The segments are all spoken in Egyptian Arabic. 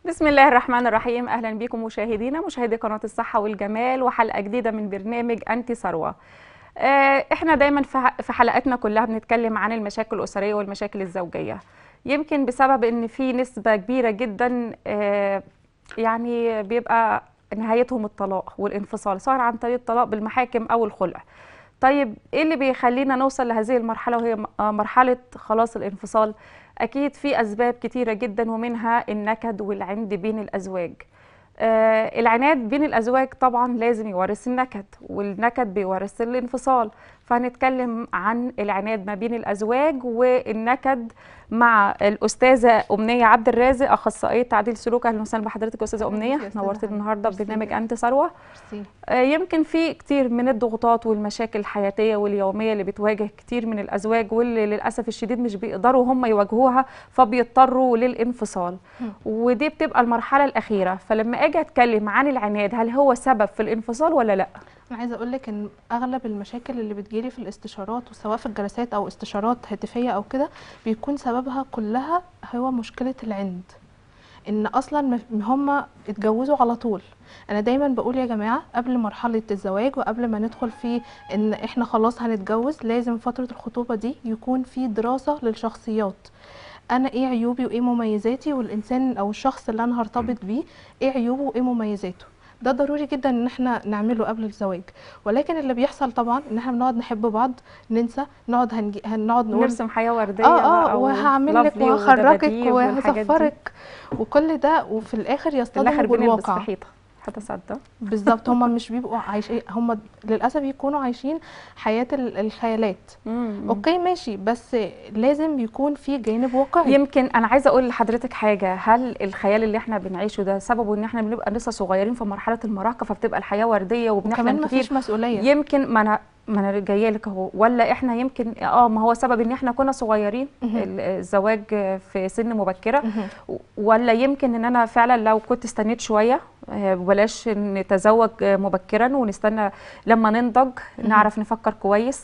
بسم الله الرحمن الرحيم اهلا بكم مشاهدينا مشاهدي قناه الصحه والجمال وحلقه جديده من برنامج انت ثروه آه، احنا دايما في ح- في حلقاتنا كلها بنتكلم عن المشاكل الاسريه والمشاكل الزوجيه يمكن بسبب ان في نسبه كبيره جدا آه، يعني بيبقى نهايتهم الطلاق والانفصال سواء عن طريق الطلاق بالمحاكم او الخلع طيب ايه اللي بيخلينا نوصل لهذه المرحله وهي م- آه، مرحله خلاص الانفصال اكيد في اسباب كتيره جدا ومنها النكد والعند بين الازواج آه العناد بين الازواج طبعا لازم يورث النكد والنكد بيورث الانفصال فهنتكلم عن العناد ما بين الازواج والنكد مع الاستاذه امنيه عبد الرازق اخصائيه تعديل سلوك اهلا وسهلا بحضرتك يا استاذه أهلاً امنيه بيكي يا أستاذة نورتي حنان. النهارده ميرسي ببرنامج جداً. انت ثروه ميرسي آه، يمكن في كتير من الضغوطات والمشاكل الحياتية واليومية اللي بتواجه كتير من الأزواج واللي للأسف الشديد مش بيقدروا هم يواجهوها فبيضطروا للانفصال مم. ودي بتبقى المرحلة الأخيرة فلما أجي أتكلم عن العناد هل هو سبب في الانفصال ولا لأ؟ انا عايزه اقول لك ان اغلب المشاكل اللي بتجيلي في الاستشارات وسواء في الجلسات او استشارات هاتفيه او كده بيكون سببها كلها هو مشكله العند ان اصلا م- هم اتجوزوا على طول انا دايما بقول يا جماعه قبل مرحله الزواج وقبل ما ندخل في ان احنا خلاص هنتجوز لازم فتره الخطوبه دي يكون في دراسه للشخصيات انا ايه عيوبي وايه مميزاتي والانسان او الشخص اللي انا هرتبط بيه ايه عيوبه وايه مميزاته ده ضروري جدا ان احنا نعمله قبل الزواج ولكن اللي بيحصل طبعا ان احنا بنقعد نحب بعض ننسى نقعد هنجي هنقعد نقول نرسم حياة وردية اه بقى اه وهعمل لك وlovely وهخرجك ودباديب والحاجات دي. وهسفرك وكل ده وفي الاخر في يصطدموا الآخر بنلبس في بالواقع حيطة حتى صدق بالظبط هم مش بيبقوا عايشين هم للاسف بيكونوا عايشين حياه ال- الخيالات اوكي ماشي بس لازم يكون في جانب واقعي يمكن انا عايزه اقول لحضرتك حاجه هل الخيال اللي احنا بنعيشه ده سببه ان احنا بنبقى لسه صغيرين في مرحله المراهقه فبتبقى الحياه ورديه وبنحلم وكمان كتير مفيش مسؤوليه يمكن ما انا ما انا جايه لك اهو ولا احنا يمكن اه ما هو سبب ان احنا كنا صغيرين مهم. ال- الزواج في سن مبكره مهم. ولا يمكن ان انا فعلا لو كنت استنيت شويه آه، بلاش نتزوج آه، مبكرا ونستنى لما ننضج مهم. نعرف نفكر كويس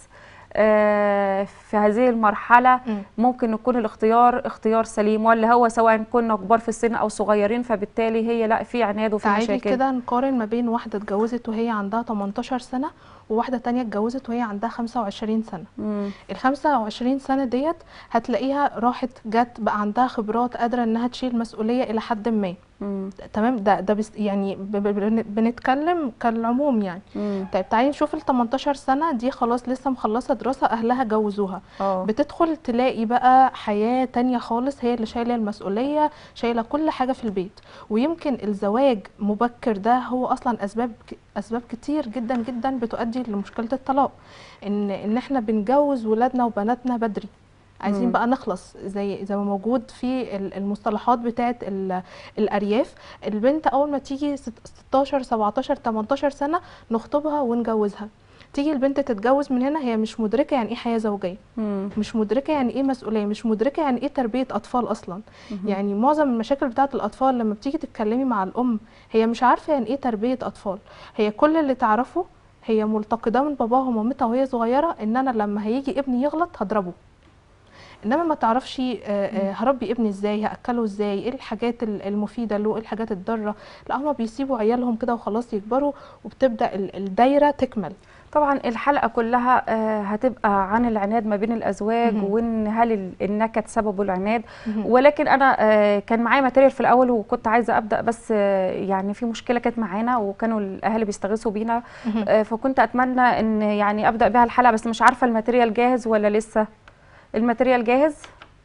آه، في هذه المرحله مم. ممكن يكون الاختيار اختيار سليم ولا هو سواء كنا كبار في السن او صغيرين فبالتالي هي لا في عناد وفي تعالي مشاكل كده نقارن ما بين واحده اتجوزت وهي عندها 18 سنه وواحده تانية اتجوزت وهي عندها 25 سنه مم. ال 25 سنه ديت هتلاقيها راحت جت بقى عندها خبرات قادره انها تشيل مسؤوليه الى حد ما مم. تمام ده ده بس يعني ب- ب- بن- بنتكلم كالعموم يعني مم. طيب تعالي نشوف ال 18 سنه دي خلاص لسه مخلصه دراسه اهلها جوزوها اه بتدخل تلاقي بقى حياة تانية خالص هي اللي شايلة المسؤولية شايلة كل حاجة في البيت ويمكن الزواج مبكر ده هو أصلا أسباب أسباب كتير جدا جدا بتؤدي لمشكلة الطلاق إن إن إحنا بنجوز ولادنا وبناتنا بدري عايزين مم. بقى نخلص زي زي ما موجود في ال- المصطلحات بتاعه ال- الارياف البنت اول ما تيجي ست- 16 17 18 سنه نخطبها ونجوزها تيجي البنت تتجوز من هنا هي مش مدركه يعني ايه حياه زوجيه مم. مش مدركه يعني ايه مسؤوليه مش مدركه يعني ايه تربيه اطفال اصلا مهم. يعني معظم المشاكل بتاعه الاطفال لما بتيجي تتكلمي مع الام هي مش عارفه يعني ايه تربيه اطفال هي كل اللي تعرفه هي ملتقطاه من باباها ومامتها وهي صغيره ان انا لما هيجي ابني يغلط هضربه انما ما تعرفش آه، آه، هربي ابني ازاي هاكله ازاي ايه الحاجات ال- المفيده له ايه الحاجات الضاره لا هما بيسيبوا عيالهم كده وخلاص يكبروا وبتبدا ال- الدايره تكمل طبعا الحلقه كلها آه، هتبقى عن العناد ما بين الازواج مهم. وان هل ال- النكد سببه العناد مهم. ولكن انا آه، كان معايا ماتيريال في الاول وكنت عايزه ابدا بس آه، يعني في مشكله كانت معانا وكانوا الاهل بيستغيثوا بينا مهم. آه، فكنت اتمنى ان يعني ابدا بيها الحلقه بس مش عارفه الماتيريال جاهز ولا لسه الماتيريال جاهز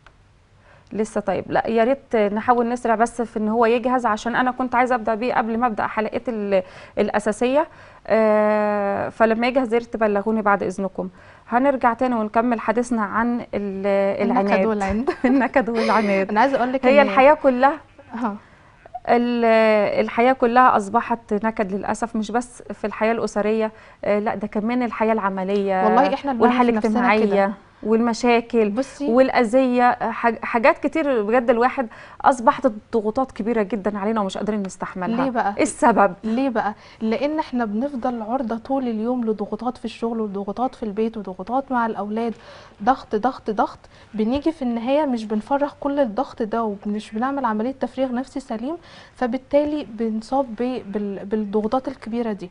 لسه طيب لا يا ريت نحاول نسرع بس في ان هو يجهز عشان انا كنت عايزه ابدا بيه قبل ما ابدا حلقتي ال- الاساسيه آه، فلما يجهز يا ريت تبلغوني بعد اذنكم هنرجع تاني ونكمل حديثنا عن ال- النكد العناد والعند النكد والعناد انا عايزه اقول لك هي إن- الحياه كلها اه ال- الحياة كلها أصبحت نكد للأسف مش بس في الحياة الأسرية آه، لا ده كمان الحياة العملية والله احنا اللي والحياة بنعمل في نفسنا الاجتماعية والمشاكل بصي والاذيه حاج- حاجات كتير بجد الواحد اصبحت الضغوطات كبيره جدا علينا ومش قادرين نستحملها ليه بقى ايه السبب ليه بقى لان احنا بنفضل عرضة طول اليوم لضغوطات في الشغل وضغوطات في البيت وضغوطات مع الاولاد ضغط ضغط ضغط بنيجي في النهاية مش بنفرغ كل الضغط ده ومش بنعمل عملية تفريغ نفسي سليم فبالتالي بنصاب ب- بال- بالضغوطات الكبيرة دي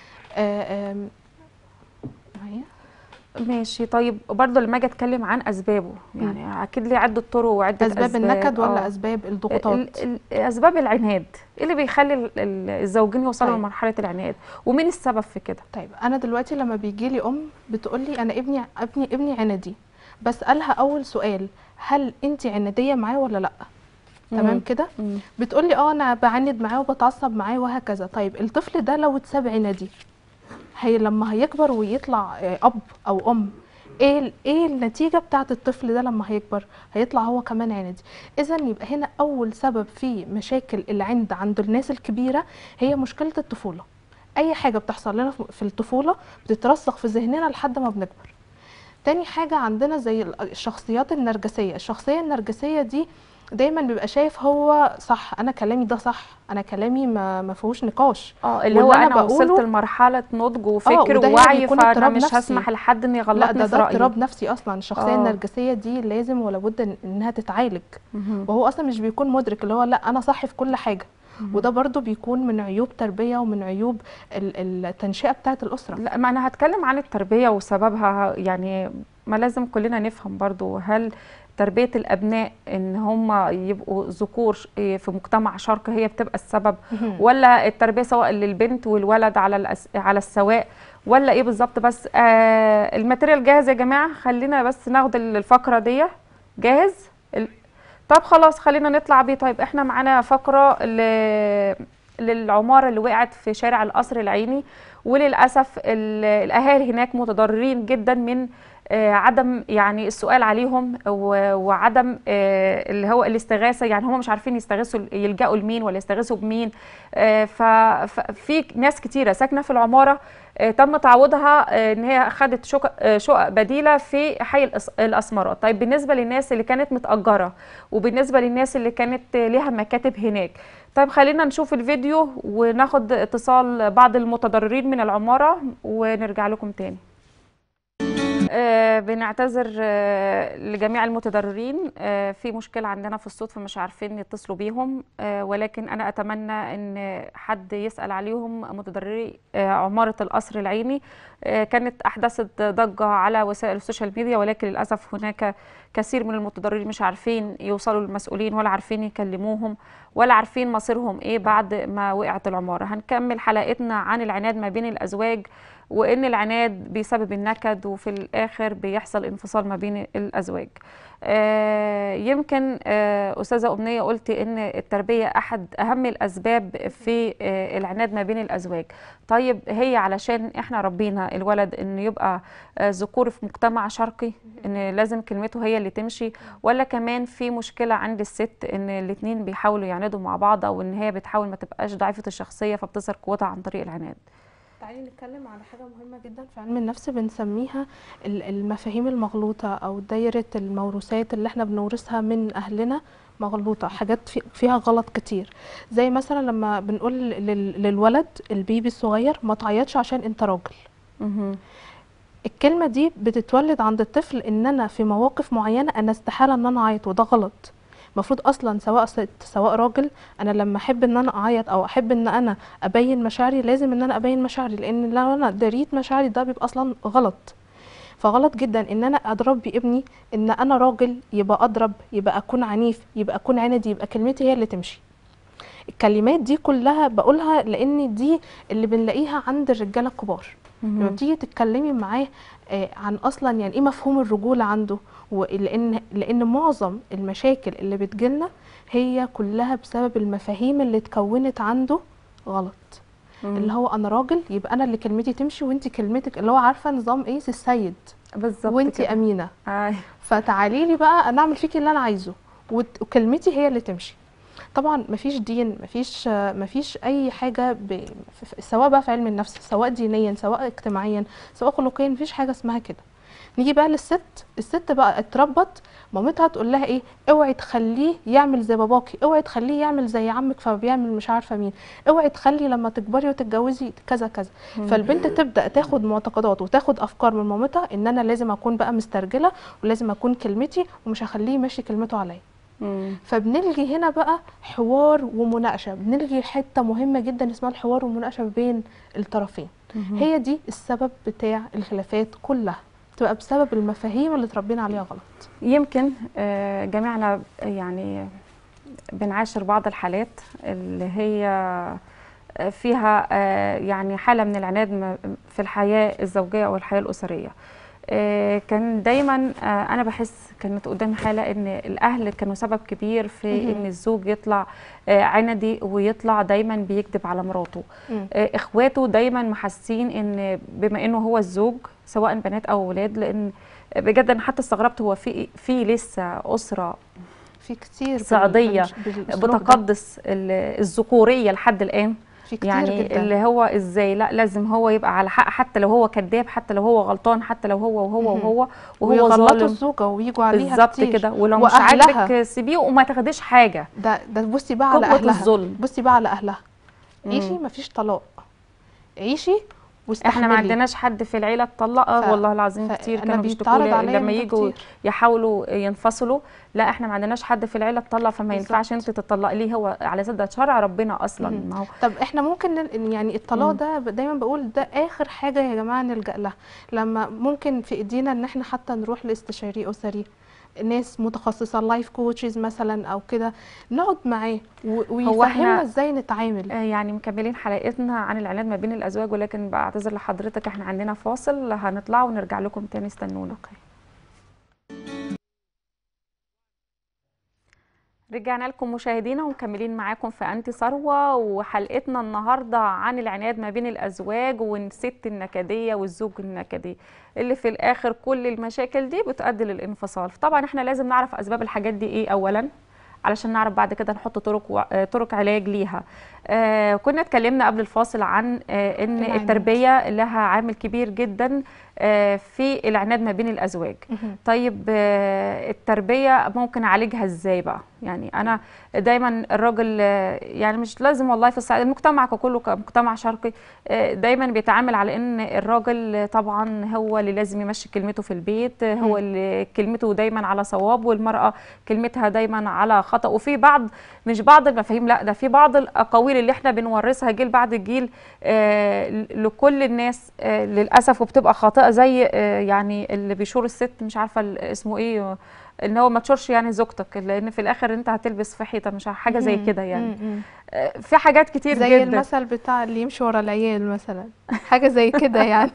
آه، آم، معايا؟ ماشي طيب برضه لما اجي اتكلم عن اسبابه يعني اكيد ليه عده طرق وعده اسباب النكد ولا آه. اسباب الضغوطات ال- ال- اسباب العناد ايه اللي بيخلي ال- ال- الزوجين يوصلوا طيب. لمرحله العناد ومين السبب في كده طيب انا دلوقتي لما بيجي لي ام بتقول لي انا ابني ابني ابني عندي بسالها اول سؤال هل انت عناديه معاه ولا لا تمام مم. كده مم. بتقول لي اه انا بعند معاه وبتعصب معاه وهكذا طيب الطفل ده لو اتساب عنادي هي لما هيكبر ويطلع آه، اب او ام ايه ال- ايه النتيجه بتاعه الطفل ده لما هيكبر هيطلع هو كمان عندي اذا يبقى هنا اول سبب في مشاكل العند عند الناس الكبيره هي مشكله الطفوله اي حاجه بتحصل لنا في- في الطفوله بتترسخ في ذهننا لحد ما بنكبر تاني حاجه عندنا زي ال- الشخصيات النرجسيه الشخصيه النرجسيه دي دايما بيبقى شايف هو صح انا كلامي ده صح انا كلامي ما ما فيهوش نقاش اه اللي هو واللي انا أنا وصلت بقوله- لمرحله نضج وفكر وده هنا ووعي بيكون فانا اضطراب مش نفسي. هسمح لحد ان لا يغلطني ده في ده رايي اضطراب نفسي اصلا الشخصيه آه. النرجسيه دي لازم ولا بد إن- انها تتعالج مهم. وهو اصلا مش بيكون مدرك اللي هو لا انا صح في كل حاجه وده برضو بيكون من عيوب تربيه ومن عيوب ال- التنشئه بتاعه الاسره لا ما انا هتكلم عن التربيه وسببها يعني ما لازم كلنا نفهم برضو هل تربيه الابناء ان هم يبقوا ذكور ش- في مجتمع شرقي هي بتبقى السبب مهم. ولا التربيه سواء للبنت والولد على الأس... على السواء ولا ايه بالظبط بس آه الماتيريال جاهز يا جماعه خلينا بس ناخد الفقره دي جاهز ال... طب خلاص خلينا نطلع بيه طيب احنا معانا فقره ل... للعماره اللي وقعت في شارع القصر العيني وللاسف ال... الاهالي هناك متضررين جدا من آه، عدم يعني السؤال عليهم و- وعدم آه، اللي هو الاستغاثه يعني هم مش عارفين يستغيثوا يلجأوا لمين ولا يستغيثوا بمين آه، ف- ففي ناس كتيره ساكنه في العماره آه، تم تعويضها آه، ان هي خدت شقق آه، شقق بديله في حي الأس- الاسمرات طيب بالنسبه للناس اللي كانت متاجره وبالنسبه للناس اللي كانت آه، ليها مكاتب هناك طيب خلينا نشوف الفيديو وناخد اتصال بعض المتضررين من العماره ونرجع لكم تاني آه، بنعتذر آه، لجميع المتضررين آه، في مشكلة عندنا في الصوت فمش عارفين يتصلوا بيهم آه، ولكن أنا أتمنى أن حد يسأل عليهم متضرري آه، عمارة القصر العيني آه، كانت أحدثت ضجة على وسائل السوشيال ميديا ولكن للأسف هناك كثير من المتضررين مش عارفين يوصلوا للمسؤولين ولا عارفين يكلموهم ولا عارفين مصيرهم إيه بعد ما وقعت العمارة هنكمل حلقتنا عن العناد ما بين الأزواج وان العناد بيسبب النكد وفي الاخر بيحصل انفصال ما بين الازواج آه، يمكن آه، استاذه امنيه قلت ان التربيه احد اهم الاسباب في آه، العناد ما بين الازواج طيب هي علشان احنا ربينا الولد انه يبقى آه، ذكور في مجتمع شرقي ان لازم كلمته هي اللي تمشي ولا كمان في مشكله عند الست ان الاتنين بيحاولوا يعندوا مع بعض او ان هي بتحاول ما تبقاش ضعيفه الشخصيه فبتظهر قوتها عن طريق العناد تعالي نتكلم على حاجة مهمة جدا في علم النفس بنسميها ال- المفاهيم المغلوطة أو دايرة الموروثات اللي احنا بنورثها من أهلنا مغلوطة حاجات في- فيها غلط كتير زي مثلا لما بنقول لل- للولد البيبي الصغير ما تعيطش عشان انت راجل مهم. الكلمة دي بتتولد عند الطفل ان انا في مواقف معينة انا استحالة ان انا اعيط وده غلط المفروض اصلا سواء ست سواء راجل انا لما احب ان انا اعيط او احب ان انا ابين مشاعري لازم ان انا ابين مشاعري لان لو انا دريت مشاعري ده بيبقى اصلا غلط فغلط جدا ان انا اضرب ابني ان انا راجل يبقى اضرب يبقى اكون عنيف يبقى اكون عندي يبقى كلمتي هي اللي تمشي الكلمات دي كلها بقولها لان دي اللي بنلاقيها عند الرجاله الكبار لما مهم. بتيجي تتكلمي معاه آه، عن اصلا يعني ايه مفهوم الرجوله عنده ولان لان معظم المشاكل اللي بتجيلنا هي كلها بسبب المفاهيم اللي اتكونت عنده غلط مم. اللي هو انا راجل يبقى انا اللي كلمتي تمشي وانت كلمتك اللي هو عارفه نظام ايه سي السيد بالظبط وانت كده. امينه أيوة. فتعالي لي بقى انا اعمل فيكي اللي انا عايزه وت- وكلمتي هي اللي تمشي طبعا مفيش دين مفيش مفيش اي حاجه ب... ف- ف- سواء بقى في علم النفس سواء دينيا سواء اجتماعيا سواء خلقيا مفيش حاجه اسمها كده نيجي بقى للست الست بقى اتربت مامتها تقول لها ايه اوعي تخليه يعمل زي باباكي اوعي تخليه يعمل زي عمك فبيعمل مش عارفه مين اوعي تخلي لما تكبري وتتجوزي كذا كذا فالبنت تبدا تاخد معتقدات وتاخد افكار من مامتها ان انا لازم اكون بقى مسترجله ولازم اكون كلمتي ومش هخليه يمشي كلمته عليا مم. فبنلغي هنا بقى حوار ومناقشه بنلغي حته مهمه جدا اسمها الحوار والمناقشه بين الطرفين مهم. هي دي السبب بتاع الخلافات كلها تبقى بسبب المفاهيم اللي اتربينا عليها غلط يمكن آه، جميعنا يعني بنعاشر بعض الحالات اللي هي فيها آه، يعني حالة من العناد م- في الحياة الزوجية أو الحياة الأسرية آه، كان دايما آه، أنا بحس كانت قدامي حالة إن الأهل كانوا سبب كبير في مهم. إن الزوج يطلع آه، عندي ويطلع دايما بيكذب على مراته مم. آه، اخواته دايما محسين ان بما انه هو الزوج سواء بنات او اولاد لان بجد انا حتى استغربت هو في في لسه اسره في كتير بال- صعيدية بالش- بالأسلوب ده. بتقدس ال- الذكوريه لحد الان في كتير يعني جدا اللي هو ازاي لا لازم هو يبقى على حق حتى لو هو كذاب حتى لو هو غلطان حتى لو هو وهو مهم. وهو وهو ويغلطوا ظالم الزوجه ويجوا عليها بالظبط كتير كده ولو مش وأهلها. عاجبك سيبيه وما تاخديش حاجه ده ده بصي بقى على قوة اهلها الظلم بصي بقى على اهلها عيشي مم. مفيش طلاق عيشي واستحملي احنا ما عندناش حد في العيله اتطلق آه ف- والله العظيم ف- كتير أنا كانوا بيتعرض بيشتكوا عليا لي من لما ده يجوا كتير. يحاولوا ينفصلوا لا احنا ما عندناش حد في العيله اتطلق فما بالظبط. ينفعش انت تتطلقي ليه هو على سد شرع ربنا اصلا مهم. ما هو طب احنا ممكن نل... يعني الطلاق مم. ده ب- دايما بقول ده اخر حاجه يا جماعه نلجا لها لما ممكن في ايدينا ان احنا حتى نروح لاستشاري اسري ناس متخصصه لايف كوتشز مثلا او كده نقعد معاه و... ويفهمنا إحنا- ازاي نتعامل آه، يعني مكملين حلقتنا عن العناد ما بين الازواج ولكن بعتذر لحضرتك احنا عندنا فاصل هنطلع ونرجع لكم تاني استنونا اوكي رجعنا لكم مشاهدينا ومكملين معاكم في أنتي ثروة وحلقتنا النهاردة عن العناد ما بين الأزواج والست النكدية والزوج النكدي اللي في الآخر كل المشاكل دي بتؤدي للانفصال طبعا احنا لازم نعرف أسباب الحاجات دي إيه أولا علشان نعرف بعد كده نحط طرق و... آه، طرق علاج ليها آه كنا اتكلمنا قبل الفاصل عن آه ان العناد. التربية لها عامل كبير جدا آه في العناد ما بين الأزواج مهم. طيب آه، التربية ممكن أعالجها إزاي بقى؟ يعني أنا دايما الراجل آه، يعني مش لازم والله في السعودية المجتمع ككله كمجتمع شرقي آه، دايما بيتعامل على إن الراجل آه، طبعا هو اللي لازم يمشي كلمته في البيت آه، هو مم. اللي كلمته دايما على صواب والمرأة كلمتها دايما على خطأ وفي بعض مش بعض المفاهيم لا ده في بعض الأقاويل اللي احنا بنورثها جيل بعد جيل آه، لكل الناس آه، للأسف وبتبقى خاطئة زي آه، يعني اللي بيشور الست مش عارفة ال- اسمه ايه ان هو ما تشورش يعني زوجتك لان في الاخر انت هتلبس في حيطه مش حاجه زي مم. كده يعني مم. مم. آه، في حاجات كتير زي جدا المثل بتاع اللي يمشي ورا العيال مثلا حاجه زي كده يعني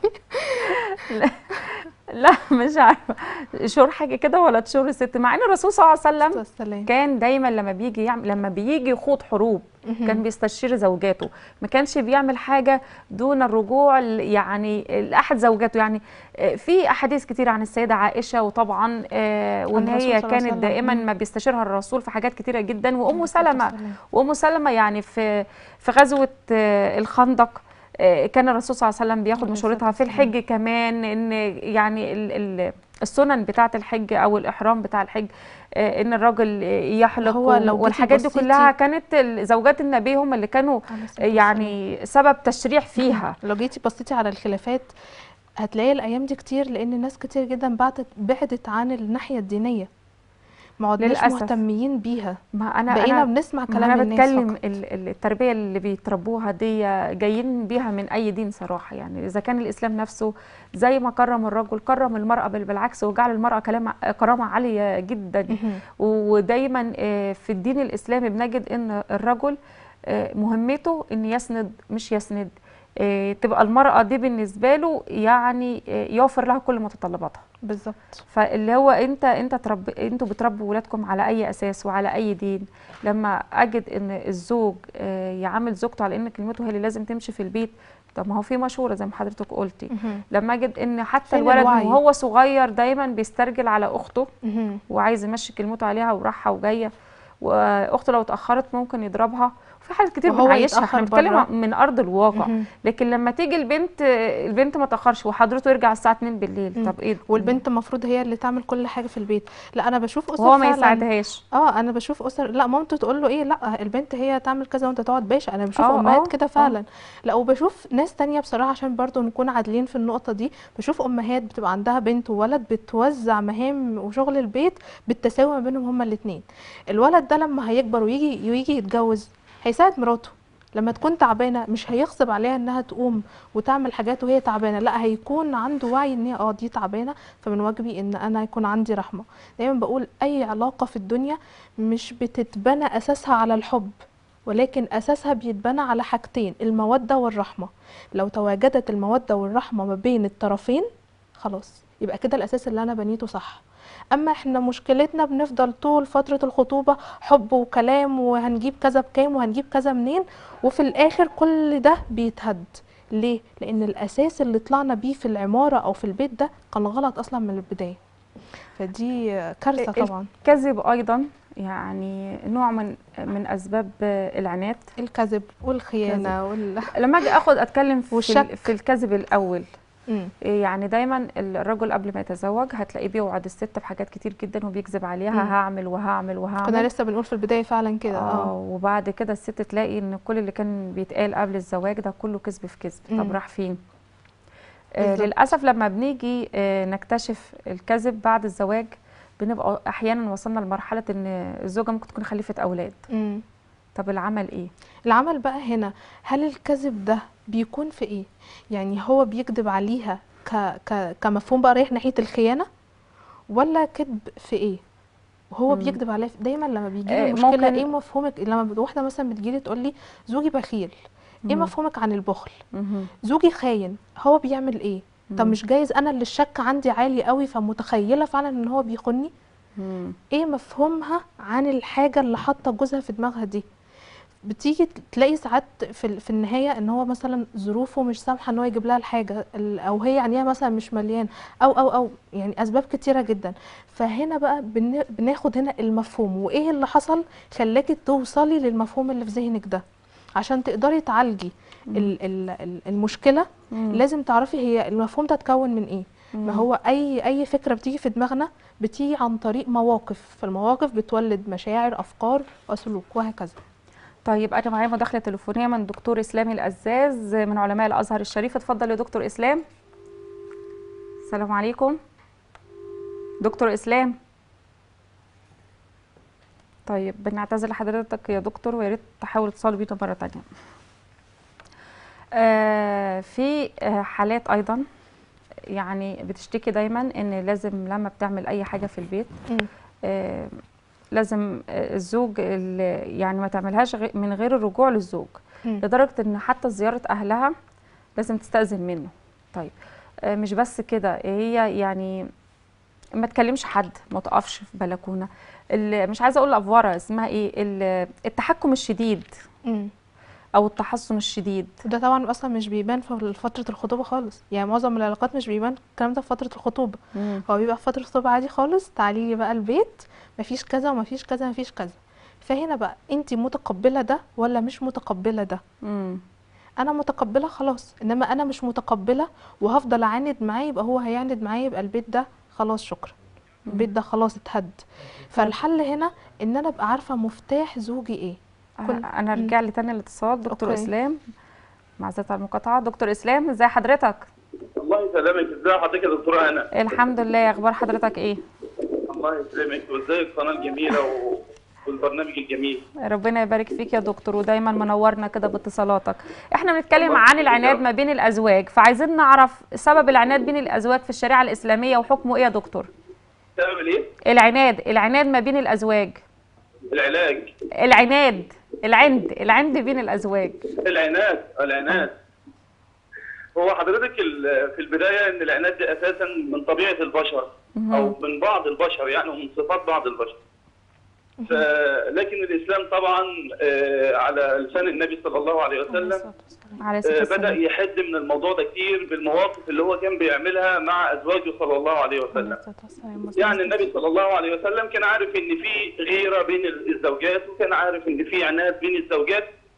لا مش عارفه شور حاجه كده ولا تشور الست مع ان الرسول صلى الله عليه وسلم السلام كان دايما لما بيجي يعمل لما بيجي يخوض حروب كان بيستشير زوجاته ما كانش بيعمل حاجه دون الرجوع ل- يعني لاحد زوجاته يعني آه، في احاديث كتير عن السيده عائشه وطبعا آه، وان الرسول هي صلى الله عليه كانت وسلم. دائما مم. ما بيستشيرها الرسول في حاجات كتيره جدا وام عليه الصلاة سلمه والسلام. وام سلمه يعني في في غزوه آه، الخندق آه، كان الرسول صلى الله عليه وسلم بياخد عليه مشورتها الصلاة في الحج كمان ان يعني ال- ال- السنن بتاعه الحج او الاحرام بتاع الحج آه، ان الراجل يحلق هو لو جيتي والحاجات دي بصيتي- كلها كانت ال- زوجات النبي هم اللي كانوا عليه الصلاة والسلام. يعني سبب تشريع فيها لو جيتي بصيتي على الخلافات هتلاقي الايام دي كتير لان ناس كتير جدا بعدت بعدت عن الناحيه الدينيه ما عدناش للأسف. مهتمين بيها ما انا بقينا انا بنسمع ما كلام انا الناس بتكلم فقط. ال- ال- التربيه اللي بيتربوها دي جايين بيها من اي دين صراحه يعني اذا كان الاسلام نفسه زي ما كرم الرجل كرم المراه بل بالعكس وجعل المراه كلام كرامه عاليه جدا مهم. ودايما آه، في الدين الاسلامي بنجد ان الرجل آه، مهمته ان يسند مش يسند آه، تبقى المراه دي بالنسبه له يعني آه، يوفر لها كل متطلباتها بالظبط فاللي هو انت انت ترب انتوا بتربوا ولادكم على اي اساس وعلى اي دين لما اجد ان الزوج آه، يعامل زوجته على ان كلمته هي اللي لازم تمشي في البيت طب ما هو في مشوره زي ما حضرتك قلتي مهم. لما اجد ان حتى فين الولد الوعي؟ وهو صغير دايما بيسترجل على اخته مهم. وعايز يمشي كلمته عليها وراحه وجايه واخته لو اتاخرت ممكن يضربها في حالات كتير وهو بنعيشها احنا يتأخر بنتكلم برا. من ارض الواقع مهم. لكن لما تيجي البنت البنت ما تاخرش وحضرته يرجع الساعه 2 بالليل مم. طب ايه والبنت المفروض هي اللي تعمل كل حاجه في البيت لا انا بشوف اسر وهو ما فعلا يساعدهاش اه انا بشوف اسر لا مامته تقول له ايه لا البنت هي تعمل كذا وانت تقعد باشا انا بشوف آه، آه، امهات كده آه. فعلا لا وبشوف ناس تانية بصراحه عشان برضو نكون عادلين في النقطه دي بشوف امهات بتبقى عندها بنت وولد بتوزع مهام وشغل البيت بالتساوي ما بينهم هما الاثنين الولد ده لما هيكبر ويجي ويجي يتجوز هيساعد مراته لما تكون تعبانه مش هيغصب عليها انها تقوم وتعمل حاجات وهي تعبانه لا هيكون عنده وعي ان هي اه دي تعبانه فمن واجبي ان انا يكون عندي رحمه دايما بقول اي علاقه في الدنيا مش بتتبنى اساسها على الحب ولكن اساسها بيتبنى على حاجتين الموده والرحمه لو تواجدت الموده والرحمه ما بين الطرفين خلاص يبقى كده الاساس اللي انا بنيته صح اما احنا مشكلتنا بنفضل طول فتره الخطوبه حب وكلام وهنجيب كذا بكام وهنجيب كذا منين وفي الاخر كل ده بيتهد ليه لان الاساس اللي طلعنا بيه في العماره او في البيت ده كان غلط اصلا من البدايه فدي كارثه ال- طبعا الكذب ايضا يعني نوع من من اسباب العناد الكذب والخيانه وال... لما اجي اخد اتكلم في والشك. ال- في الكذب الاول مم. يعني دايما الرجل قبل ما يتزوج هتلاقيه بيوعد الست بحاجات كتير جدا وبيكذب عليها مم. هعمل وهعمل وهعمل كنا لسه بنقول في البدايه فعلا كده اه اه وبعد كده الست تلاقي ان كل اللي كان بيتقال قبل الزواج ده كله كذب في كذب طب مم. راح فين آه بالظبط. للاسف لما بنيجي آه نكتشف الكذب بعد الزواج بنبقى احيانا وصلنا لمرحله ان الزوجه ممكن تكون خلفت اولاد مم. طب العمل ايه العمل بقى هنا هل الكذب ده بيكون في ايه يعني هو بيكذب عليها ك... ك... كمفهوم بقى رايح ناحيه الخيانه ولا كذب في ايه وهو مم. بيكذب عليها في- دايما لما بيجي آه، لي مشكله ممكن- ايه مفهومك لما ب- واحده مثلا بتجيلي تقول لي زوجي بخيل ايه مم. مفهومك عن البخل مهم. زوجي خاين هو بيعمل ايه طب مم. مش جايز انا اللي الشك عندي عالي قوي فمتخيله فعلا ان هو بيخوني مم. ايه مفهومها عن الحاجه اللي حاطه جوزها في دماغها دي بتيجي تلاقي ساعات في ال- في النهايه ان هو مثلا ظروفه مش سامحه ان هو يجيب لها الحاجه ال- او هي عينيها مثلا مش مليان او او او يعني اسباب كتيره جدا فهنا بقى بن- بناخد هنا المفهوم وايه اللي حصل خلاكي توصلي للمفهوم اللي في ذهنك ده عشان تقدري تعالجي ال- ال- ال- المشكله مم. لازم تعرفي هي المفهوم ده اتكون من ايه ما مم. هو اي اي فكره بتيجي في دماغنا بتيجي عن طريق مواقف فالمواقف بتولد مشاعر افكار وسلوك وهكذا طيب انا معايا مداخله تليفونيه من دكتور اسلام الازاز من علماء الازهر الشريف اتفضل يا دكتور اسلام السلام عليكم دكتور اسلام طيب بنعتذر لحضرتك يا دكتور ويا ريت تحاول تتصل بينا مره تانية آه في آه حالات ايضا يعني بتشتكي دايما ان لازم لما بتعمل اي حاجه في البيت آه، لازم آه، الزوج ال- يعني ما تعملهاش غ- من غير الرجوع للزوج مم. لدرجة ان حتى زيارة اهلها لازم تستأذن منه طيب آه، مش بس كده هي يعني ما تكلمش حد ما تقفش في بلكونة ال- مش عايزة اقول افوره اسمها ايه ال- التحكم الشديد مم. او التحصن الشديد وده طبعا اصلا مش بيبان في فتره الخطوبه خالص يعني معظم العلاقات مش بيبان الكلام ده في فتره الخطوبه مم. هو بيبقى في فتره الخطوبه عادي خالص تعالي لي بقى البيت مفيش كذا ومفيش كذا مفيش كذا فهنا بقى انت متقبله ده ولا مش متقبله ده مم. انا متقبله خلاص انما انا مش متقبله وهفضل اعاند معاه يبقى هو هيعاند معايا يبقى البيت ده خلاص شكرا البيت ده خلاص اتهد فالحل هنا ان انا ابقى عارفه مفتاح زوجي ايه كل- آه، انا مم. رجع لي تاني الاتصال دكتور أوكي. اسلام معذرة على المقاطعة دكتور اسلام ازي حضرتك الله يسلمك ازي حضرتك يا دكتوره هنا الحمد لله اخبار حضرتك ايه الله يسلمك وازاي القناه الجميله و... والبرنامج الجميل ربنا يبارك فيك يا دكتور ودايما منورنا كده باتصالاتك احنا بنتكلم عن العناد ما بين الازواج فعايزين نعرف سبب العناد بين الازواج في الشريعه الاسلاميه وحكمه ايه يا دكتور سبب الايه؟ العناد العناد ما بين الازواج العلاج العناد العند العند بين الازواج العناد العناد هو حضرتك ال- في البدايه ان العناد دي اساسا من طبيعه البشر او من بعض البشر يعني ومن صفات بعض البشر ف... لكن الاسلام طبعا آه، على لسان النبي صلى الله عليه وسلم على الصلاه آه، بدا والسلام يحد من الموضوع ده كتير بالمواقف اللي هو كان بيعملها مع ازواجه صلى الله عليه وسلم يعني النبي صلى الله عليه وسلم كان عارف ان في غيره بين الزوجات وكان عارف ان في عناد بين الزوجات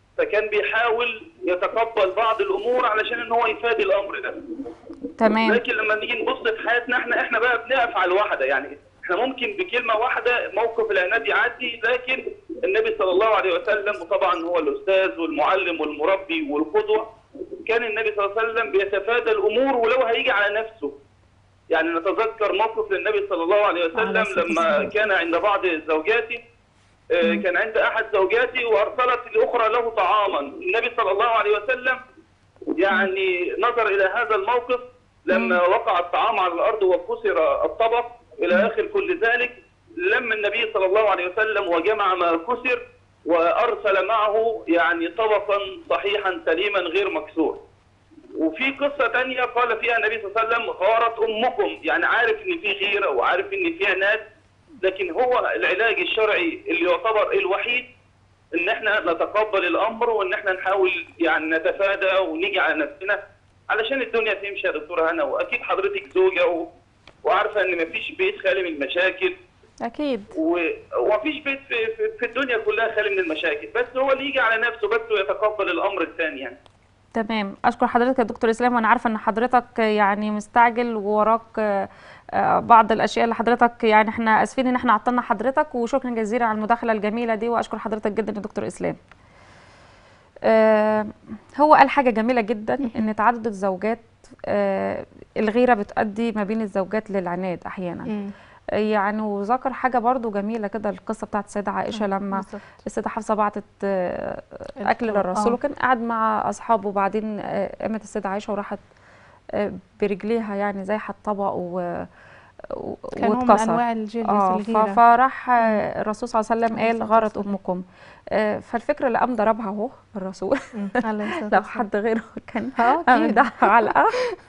فكان بيحاول يتقبل بعض الامور علشان ان هو يفادي الامر ده تمام لكن لما نيجي نبص في حياتنا احنا احنا بقى بنقف على الواحده يعني احنا ممكن بكلمه واحده موقف العناد يعدي لكن النبي صلى الله عليه وسلم وطبعا هو الاستاذ والمعلم والمربي والقدوه كان النبي صلى الله عليه وسلم بيتفادى الامور ولو هيجي على نفسه يعني نتذكر موقف للنبي صلى الله عليه عليه وسلم الصلاة لما والسلام. كان عند بعض زوجاته آه، كان عند احد زوجاته وارسلت الاخرى له طعاما النبي صلى الله عليه وسلم يعني نظر الى هذا الموقف لما وقع الطعام على الارض وكسر الطبق الى اخر كل ذلك لما النبي صلى الله عليه وسلم وجمع ما كسر وارسل معه يعني طبقا صحيحا سليما غير مكسور وفي قصة تانية قال فيها النبي صلى الله عليه وسلم غارت أمكم يعني عارف إن في غيرة وعارف إن في عناد لكن هو العلاج الشرعي اللي يعتبر الوحيد إن إحنا نتقبل الأمر وإن إحنا نحاول يعني نتفادى ونيجي على نفسنا علشان الدنيا تمشي يا دكتورة هنا وأكيد حضرتك زوجة و... وعارفة إن مفيش بيت خالي من المشاكل اكيد و- ومفيش بيت في, في, في الدنيا كلها خالي من المشاكل بس هو اللي يجي على نفسه بس ويتقبل الأمر الثاني يعني تمام اشكر حضرتك يا دكتور اسلام وانا عارفه ان حضرتك يعني مستعجل ووراك آه، آه، بعض الاشياء اللي حضرتك يعني احنا اسفين ان احنا عطلنا حضرتك وشكرا جزيلا على المداخله الجميله دي واشكر حضرتك جدا يا دكتور اسلام آه، هو قال حاجه جميله جدا ان تعدد الزوجات آه، الغيره بتؤدي ما بين الزوجات للعناد احيانا مم. يعني وذكر حاجه برضو جميله كده القصه بتاعت السيده عائشه لما بالظبط. السيدة حفصة بعتت آه، أكل الفطار، للرسول آه. وكان قاعد مع أصحابه وبعدين آه، قامت السيدة عائشة وراحت آه، برجليها يعني زي الطبق و و- كان هو من واتكسر انواع الجلس اه ف- الغيره فراح آه، الرسول صلى الله عليه وسلم عليه قال الصلاة غارت والسلام. أمكم آه، فالفكرة اللي قام ضربها اهو الرسول مم. عليه الصلاة لو والسلام. حد غيره كان اه قام اكيد اداها علقة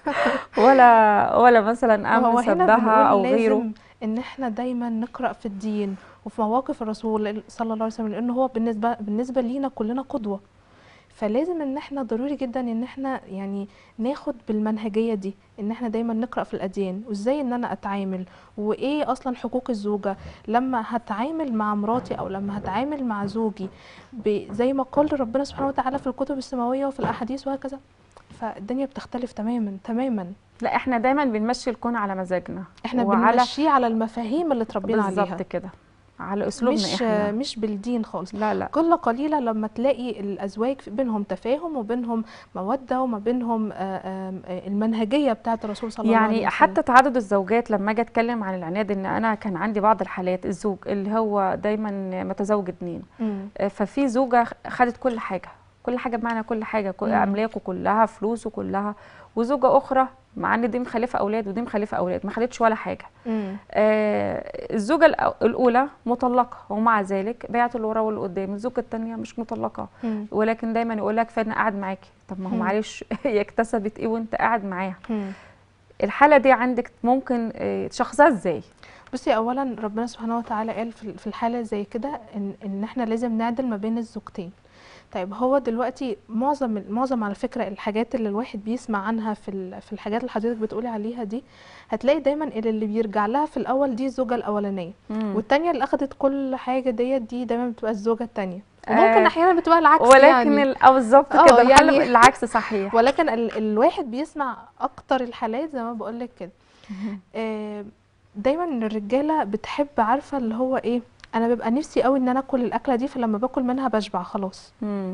ولا ولا مثلا قام وهو هنا سبها أو بنقول غيره لازم ان احنا دايما نقرا في الدين وفي مواقف الرسول صلى الله عليه وسلم لان هو بالنسبه بالنسبه لينا كلنا قدوه فلازم ان احنا ضروري جدا ان احنا يعني ناخد بالمنهجيه دي ان احنا دايما نقرا في الاديان وازاي ان انا اتعامل وايه اصلا حقوق الزوجه لما هتعامل مع مراتي او لما هتعامل مع زوجي ب- زي ما قال ربنا سبحانه وتعالى في الكتب السماويه وفي الاحاديث وهكذا فالدنيا بتختلف تماما تماما لا احنا دايما بنمشي الكون على مزاجنا احنا وعلى بنمشيه على المفاهيم اللي اتربينا عليها بالظبط كده على اسلوبنا مش احنا مش بالدين خالص لا لا قله قليله لما تلاقي الازواج في بينهم تفاهم وبينهم موده وما بينهم آه، آم، آه، المنهجيه بتاعه الرسول صلى الله عليه يعني وسلم حتى تعدد الزوجات لما اجي اتكلم عن العناد ان انا كان عندي بعض الحالات الزوج اللي هو دايما متزوج اتنين مم. آه، ففي زوجه خدت كل حاجه كل حاجه بمعنى كل حاجه كل مم. املاكه كلها فلوسه كلها وزوجه اخرى مع ان دي مخلفه اولاد ودي مخلفه اولاد ما خدتش ولا حاجه مم. آه، الزوجه الأو- الاولى مطلقه ومع ذلك بعت اللي ورا واللي قدام الزوجه الثانيه مش مطلقه مم. ولكن دايما يقول لك فانا قاعد معاكي طب ما هو مم. معلش هي اكتسبت ايه وانت قاعد معاها مم. الحاله دي عندك ممكن آه، تشخصها ازاي بصي اولا ربنا سبحانه وتعالى قال في في الحاله زي كده ان ان احنا لازم نعدل ما بين الزوجتين طيب هو دلوقتي معظم معظم على فكره الحاجات اللي الواحد بيسمع عنها في ال- في الحاجات اللي حضرتك بتقولي عليها دي هتلاقي دايما اللي اللي بيرجع لها في الاول دي الزوجه الاولانيه مم. والتانية اللي اخدت كل حاجه ديت دي دايما بتبقى الزوجه التانية آه، وممكن احيانا بتبقى العكس ولكن يعني ال- اه بالظبط اه كده الحل يعني- العكس صحيح ولكن ال الواحد بيسمع اكتر الحالات زي ما بقول لك كده آه، دايما الرجاله بتحب عارفه اللي هو ايه انا ببقى نفسي قوي ان انا اكل الاكله دي فلما باكل منها بشبع خلاص مم.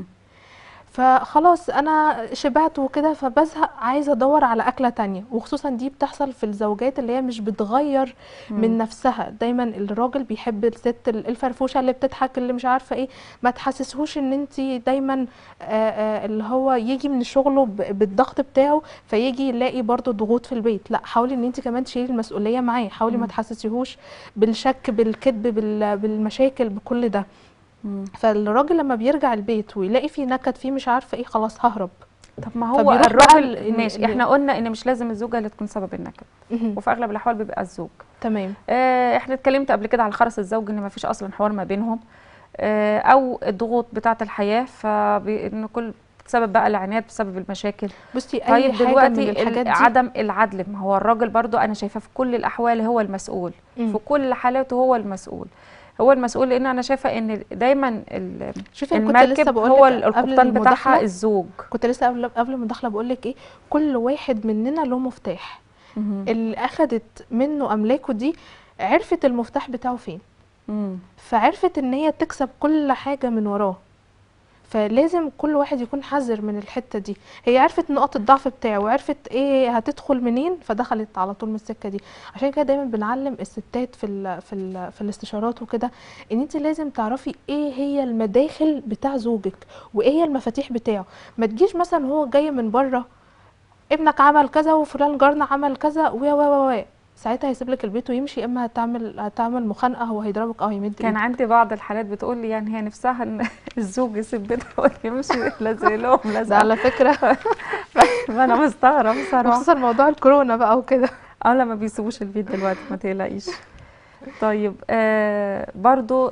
فخلاص انا شبعت وكده فبزهق عايزه ادور على اكله تانية وخصوصا دي بتحصل في الزوجات اللي هي مش بتغير من نفسها دايما الراجل بيحب الست ال- الفرفوشه اللي بتضحك اللي مش عارفه ايه ما تحسسهوش ان انت دايما آه، آه، اللي هو يجي من شغله ب- بالضغط بتاعه فيجي يلاقي برضه ضغوط في البيت لا حاولي ان انت كمان تشيلي المسؤوليه معاه حاولي ما مم. تحسسيهوش بالشك بالكذب بال- بالمشاكل بكل ده مم. فالراجل لما بيرجع البيت ويلاقي فيه نكد فيه مش عارفه ايه خلاص ههرب طب ما هو فبيروح بقى الراجل ال- ال- ماشي ال- احنا قلنا ان مش لازم الزوجه اللي تكون سبب النكد مهم. وفي اغلب الاحوال بيبقى الزوج تمام آه، احنا اتكلمت قبل كده على الخرس الزوجي ان ما فيش اصلا حوار ما بينهم آه، او الضغوط بتاعه الحياه فان كل بسبب بقى العناد بسبب المشاكل بصي اي طيب حاجه من دلوقتي الحاجات ال- دي عدم العدل ما هو الراجل برضو انا شايفاه في كل الاحوال هو المسؤول مم. في كل حالاته هو المسؤول هو المسؤول لان انا شايفه ان دايما ال- شوفي أنا كنت لسه المركب بقول هو لك قبل القبطان بتاعها المداخلة- الزوج كنت لسه قبل قبل المداخله بقول لك ايه كل واحد مننا له مفتاح مهم. اللي اخدت منه املاكه دي عرفت المفتاح بتاعه فين مم. فعرفت ان هي تكسب كل حاجه من وراه فلازم كل واحد يكون حذر من الحته دي هي عرفت نقط الضعف بتاعه وعرفت ايه هتدخل منين فدخلت على طول من السكه دي عشان كده دايما بنعلم الستات في ال في ال في الاستشارات وكده ان انت لازم تعرفي ايه هي المداخل بتاع زوجك وايه هي المفاتيح بتاعه ما تجيش مثلا هو جاي من بره ابنك عمل كذا وفلان جارنا عمل كذا و و و و ساعتها هيسيب لك البيت ويمشي اما هتعمل هتعمل مخانقه هو هيضربك او هيمد كان إيده. عندي بعض الحالات بتقول لي يعني هي نفسها ان الزوج يسيب بيتها ويمشي لازق لهم ده لازق على فكره فانا مستغرب بصراحه خصوصا موضوع الكورونا بقى وكده اه لا ما بيسيبوش البيت دلوقتي ما تقلقيش طيب آه برضو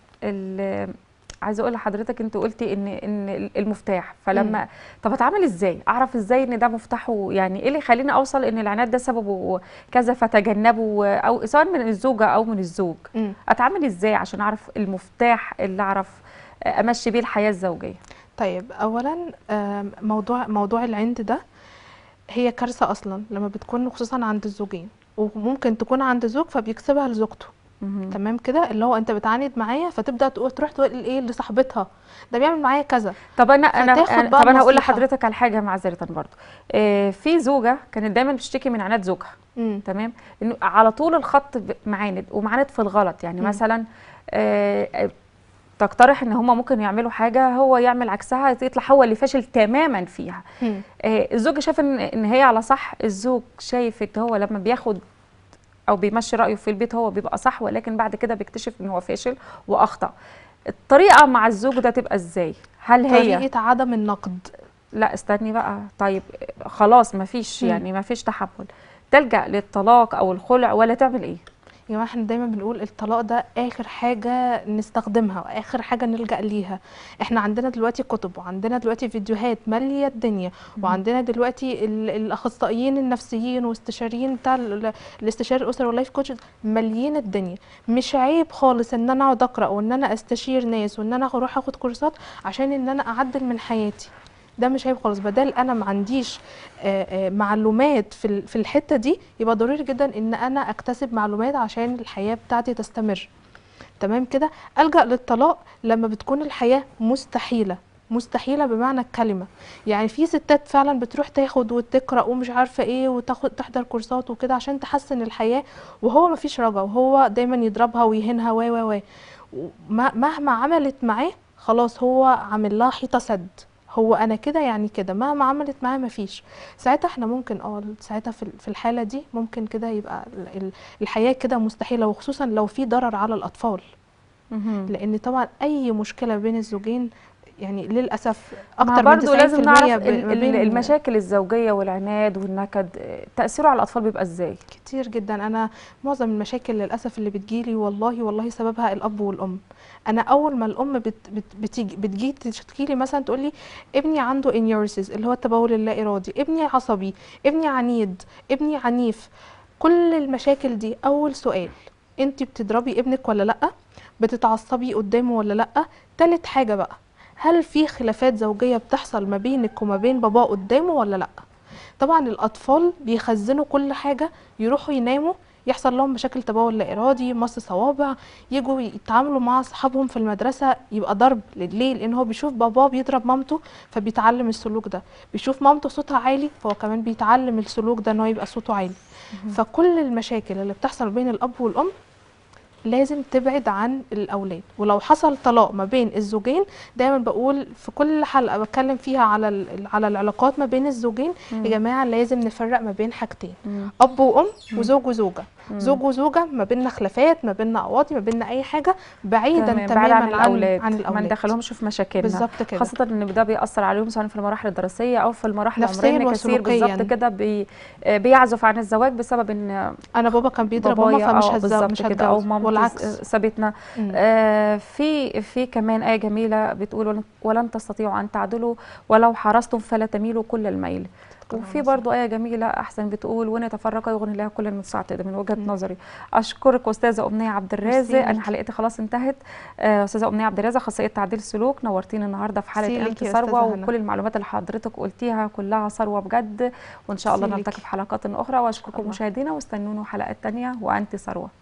ال- عايزه اقول لحضرتك انت قلتي ان ان المفتاح فلما طب اتعامل ازاي اعرف ازاي ان ده مفتاحه يعني ايه اللي يخليني اوصل ان العناد ده سببه كذا فتجنبه او سواء من الزوجه او من الزوج مم. اتعامل ازاي عشان اعرف المفتاح اللي اعرف امشي بيه الحياه الزوجيه طيب اولا آم، موضوع موضوع العند ده هي كارثه اصلا لما بتكون خصوصا عند الزوجين وممكن تكون عند زوج فبيكسبها لزوجته مهم. تمام كده اللي هو انت بتعاند معايا فتبدا تقول تروح تقول ايه لصاحبتها ده بيعمل معايا كذا طب انا انا فتاخد أنا- بقى طب انا هقول النصيحة. لحضرتك على حاجه معذره برضو آه، في زوجه كانت دايما بتشتكي من عناد زوجها مم. تمام انه على طول الخط ب- معاند ومعاند في الغلط يعني مم. مثلا آه، آه، تقترح ان هما ممكن يعملوا حاجه هو يعمل عكسها يطلع هو اللي فاشل تماما فيها مم. آه، الزوج شايف ان ان هي على صح الزوج شايف ان هو لما بياخد او بيمشي رايه في البيت هو بيبقى صح ولكن بعد كده بيكتشف ان هو فاشل واخطا الطريقه مع الزوج ده تبقى ازاي هل هي طريقه عدم النقد لا استني بقى طيب خلاص مفيش مم. يعني مفيش تحمل تلجأ للطلاق او الخلع ولا تعمل ايه يا جماعه احنا دايما بنقول الطلاق ده اخر حاجه نستخدمها واخر حاجه نلجا ليها احنا عندنا دلوقتي كتب وعندنا دلوقتي فيديوهات ماليه الدنيا وعندنا دلوقتي ال- الاخصائيين النفسيين واستشاريين بتاع ال- الاستشاري الاسري واللايف كوتش ماليين الدنيا مش عيب خالص ان انا اقعد اقرا وان انا استشير ناس وان انا اروح اخد كورسات عشان ان انا اعدل من حياتي ده مش عيب خالص بدل انا ما عنديش آه، آه، معلومات في ال- في الحته دي يبقى ضروري جدا ان انا اكتسب معلومات عشان الحياه بتاعتي تستمر تمام كده الجا للطلاق لما بتكون الحياه مستحيله مستحيله بمعنى الكلمه يعني في ستات فعلا بتروح تاخد وتقرا ومش عارفه ايه وتاخد تحضر كورسات وكده عشان تحسن الحياه وهو ما فيش رجا وهو دايما يضربها ويهينها و و و وما- مهما عملت معاه خلاص هو عامل لها حيطه سد هو انا كده يعني كده مهما عملت معاه مفيش ساعتها احنا ممكن اه ساعتها في في الحاله دي ممكن كده يبقى ال- ال- الحياه كده مستحيله وخصوصا لو في ضرر على الاطفال مهم. لان طبعا اي مشكله بين الزوجين يعني للاسف ما اكتر من برضه 90% لازم نعرف ب- ال- ما ال- بين المشاكل الزوجيه والعناد والنكد آه، تاثيره على الاطفال بيبقى ازاي كتير جدا انا معظم المشاكل للاسف اللي بتجيلي والله والله سببها الاب والام انا اول ما الام بت بت بتيجي بتجي تشتكي لي مثلا تقول لي ابني عنده انيورسيس اللي هو التبول اللا ارادي ابني عصبي ابني عنيد ابني عنيف كل المشاكل دي اول سؤال انت بتضربي ابنك ولا لا بتتعصبي قدامه ولا لا تالت حاجه بقى هل في خلافات زوجيه بتحصل ما بينك وما بين باباه قدامه ولا لا طبعا الاطفال بيخزنوا كل حاجه يروحوا يناموا يحصل لهم مشاكل تبول لا ارادي مص صوابع يجوا يتعاملوا مع اصحابهم في المدرسه يبقى ضرب ليه لان هو بيشوف باباه بيضرب مامته فبيتعلم السلوك ده بيشوف مامته صوتها عالي فهو كمان بيتعلم السلوك ده ان هو يبقى صوته عالي فكل المشاكل اللي بتحصل بين الاب والام لازم تبعد عن الاولاد ولو حصل طلاق ما بين الزوجين دايما بقول في كل حلقه بتكلم فيها على ال- على العلاقات ما بين الزوجين يا جماعه لازم نفرق ما بين حاجتين اب وام وزوج وزوجه زوج وزوجه ما بيننا خلافات ما بيننا قواضي ما بيننا اي حاجه بعيدا تمام، تماما بعيد عن الاولاد عن ما الاولاد ندخلهمش في مشاكلنا بالظبط كده خاصة ان ده بيأثر عليهم سواء في المراحل الدراسية او في المراحل نفسياً العمرية إن كثير وسلوكياً. بالظبط كده بي آه، بيعزف عن الزواج بسبب ان انا بابا كان بيضرب بابايا ماما فمش اه هتزوج بالظبط مش كده او هتجوز مامتي والعكس س- سابتنا مم. آه في في كمان آية جميلة بتقول ولن- ولن تستطيعوا أن تعدلوا ولو حرصتم فلا تميلوا كل الميل شكرا وفي على برضو آية جميلة أحسن بتقول وإن تفرق يغني الله كل المستعتد من وجهة مم. نظري أشكرك أستاذة أمنية عبد ميرسي الرازق أنا ليكي. حلقتي خلاص انتهت آه، أستاذة أمنية عبد الرازق أخصائية تعديل السلوك نورتينا النهاردة في ميرسي حلقة ليكي أنت يا ثروة أستاذة هنا. وكل المعلومات اللي حضرتك قلتيها كلها ثروة بجد وإن شاء الله ميرسي نلتقي ليكي. في حلقات أخرى وأشكركم الله. مشاهدينا واستنونا حلقات تانية وأنت ثروة